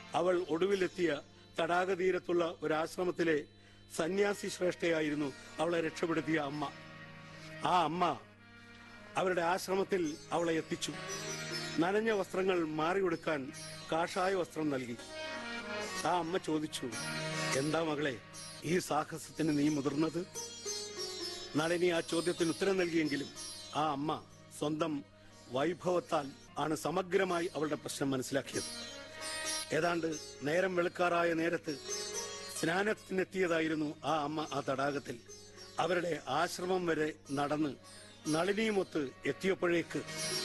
അവൾ ഒടുവിലെത്തിയ തടാകതീരത്തുള്ള ഒരു ആശ്രമത്തിലെ സന്യാസി ശ്രേഷ്ഠയായിരുന്നു അവളെ രക്ഷപ്പെടുത്തിയ അമ്മ ആ അമ്മ അവരുടെ ആശ്രമത്തിൽ അവളെ എത്തിച്ചു നനഞ്ഞ വസ്ത്രങ്ങൾ മാറിയെടുക്കാൻ കാഷായ വസ്ത്രം നൽകി ആ അമ്മ ചോദിച്ചു എന്താ മകളെ ഈ സാഹസത്തിന് നീ മുതിർന്നത് നളിനി ആ ചോദ്യത്തിന് ഉത്തരം നൽകിയെങ്കിലും ആ അമ്മ സ്വന്തം വൈഭവത്താൽ ആണ് സമഗ്രമായി അവളുടെ പ്രശ്നം മനസ്സിലാക്കിയത് ഏതാണ്ട് നേരം വെളുക്കാറായ നേരത്ത് സ്നാനത്തിനെത്തിയതായിരുന്നു ആ അമ്മ ആ തടാകത്തിൽ അവരുടെ ആശ്രമം വരെ നടന്ന് നളിനിയുമൊത്ത് എത്തിയപ്പോഴേക്ക്